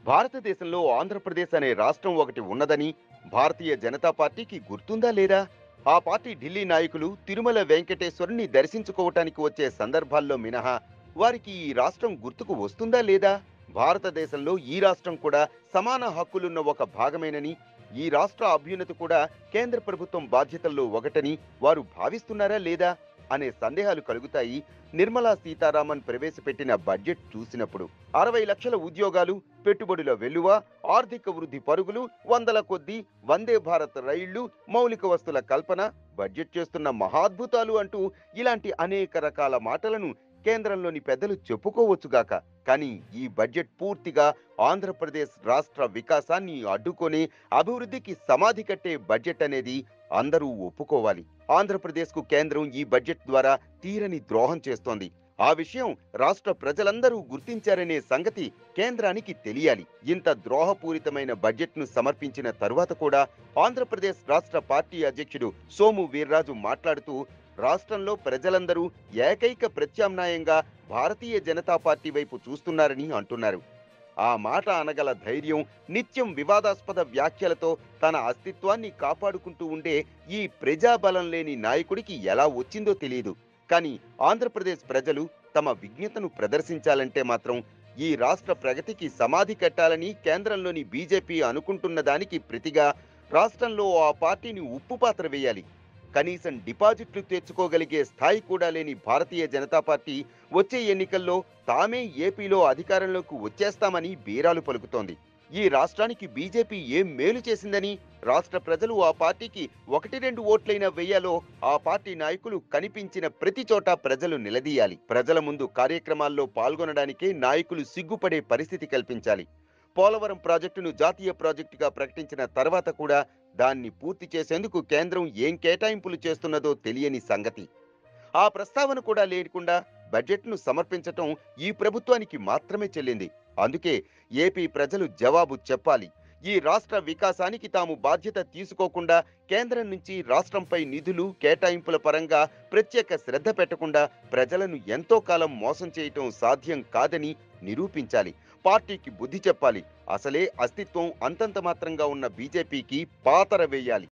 భారతదేశంలో ఆంధ్రప్రదేశ్ అనే రాష్ట్రం ఒకటి ఉన్నదని భారతీయ జనతా పార్టీకి గుర్తుందా లేదా ఆ పార్టీ ఢిల్లీ నాయకులు తిరుమల వెంకటేశ్వరుని దర్శించుకోవటానికి వచ్చే సందర్భాల్లో మినహా వారికి ఈ రాష్ట్రం గుర్తుకు వస్తుందా లేదా భారతదేశంలో ఈ రాష్ట్రం కూడా సమాన హక్కులున్న ఒక భాగమేనని ఈ రాష్ట్ర అభ్యున్నతి కూడా కేంద్ర ప్రభుత్వం బాధ్యతల్లో ఒకటని వారు భావిస్తున్నారా లేదా అనే సందేహాలు కలుగుతాయి నిర్మలా సీతారామన్ ప్రవేశపెట్టిన బడ్జెట్ చూసినప్పుడు అరవై లక్షల ఉద్యోగాలు పెట్టుబడుల వెల్లువ ఆర్థిక వృద్ధి పరుగులు వందల కొద్దీ వందే భారత్ రైళ్లు మౌలిక వస్తుల కల్పన బడ్జెట్ చేస్తున్న మహాద్భుతాలు అంటూ ఇలాంటి అనేక రకాల మాటలను కేంద్రంలోని పెద్దలు చెప్పుకోవచ్చుగాక కానీ ఈ బడ్జెట్ పూర్తిగా ఆంధ్రప్రదేశ్ రాష్ట్ర వికాసాన్ని అడ్డుకొని అభివృద్ధికి సమాధి కట్టే బడ్జెట్ అనేది అందరూ ఒప్పుకోవాలి ఆంధ్రప్రదేశ్కు కేంద్రం ఈ బడ్జెట్ ద్వారా తీరని ద్రోహం చేస్తోంది ఆ విషయం రాష్ట్ర ప్రజలందరూ గుర్తించారనే సంగతి కేంద్రానికి తెలియాలి ఇంత ద్రోహపూరితమైన బడ్జెట్ను సమర్పించిన తరువాత కూడా ఆంధ్రప్రదేశ్ రాష్ట్ర పార్టీ అధ్యక్షుడు సోము వీర్రాజు మాట్లాడుతూ రాష్ట్రంలో ప్రజలందరూ ఏకైక ప్రత్యామ్నాయంగా భారతీయ జనతా పార్టీ వైపు చూస్తున్నారని అంటున్నారు ఆ మాట అనగల ధైర్యం నిత్యం వివాదాస్పద వ్యాఖ్యలతో తన అస్తిత్వాన్ని కాపాడుకుంటూ ఉండే ఈ ప్రజాబలం లేని నాయకుడికి ఎలా వచ్చిందో తెలియదు కానీ ఆంధ్రప్రదేశ్ ప్రజలు తమ విజ్ఞతను ప్రదర్శించాలంటే మాత్రం ఈ రాష్ట్ర ప్రగతికి సమాధి కట్టాలని కేంద్రంలోని బీజేపీ అనుకుంటున్న దానికి ప్రతిగా రాష్ట్రంలో ఆ పార్టీని ఉప్పు పాత్ర వేయాలి కనీసం డిపాజిట్లు తెచ్చుకోగలిగే స్థాయి కూడా లేని భారతీయ జనతా పార్టీ వచ్చే ఎన్నికల్లో తామే ఏపీలో అధికారంలోకి వచ్చేస్తామని బీరాలు పలుకుతోంది ఈ రాష్ట్రానికి బీజేపీ ఏం మేలు చేసిందని రాష్ట్ర ప్రజలు ఆ పార్టీకి ఒకటి రెండు ఓట్లైనా వెయ్యాలో ఆ పార్టీ నాయకులు కనిపించిన ప్రతి చోట ప్రజలు నిలదీయాలి ప్రజల ముందు కార్యక్రమాల్లో పాల్గొనడానికే నాయకులు సిగ్గుపడే పరిస్థితి కల్పించాలి పోలవరం ప్రాజెక్టును జాతీయ ప్రాజెక్టుగా ప్రకటించిన తర్వాత కూడా దాన్ని పూర్తి చేసేందుకు కేంద్రం ఏం కేటాయింపులు చేస్తున్నదో తెలియని సంగతి ఆ ప్రస్తావన కూడా లేకుండా బడ్జెట్ను సమర్పించటం ఈ ప్రభుత్వానికి మాత్రమే చెల్లింది అందుకే ఏపీ ప్రజలు జవాబు చెప్పాలి ఈ రాష్ట్ర వికాసానికి తాము బాధ్యత తీసుకోకుండా కేంద్రం నుంచి రాష్ట్రంపై నిధులు కేటాయింపుల పరంగా ప్రత్యేక శ్రద్ధ పెట్టకుండా ప్రజలను ఎంతో కాలం మోసం చేయటం సాధ్యం కాదని నిరూపించాలి పార్టీకి బుద్ధి చెప్పాలి అసలే అస్తిత్వం అంతంత మాత్రంగా ఉన్న బీజేపీకి పాతర వేయాలి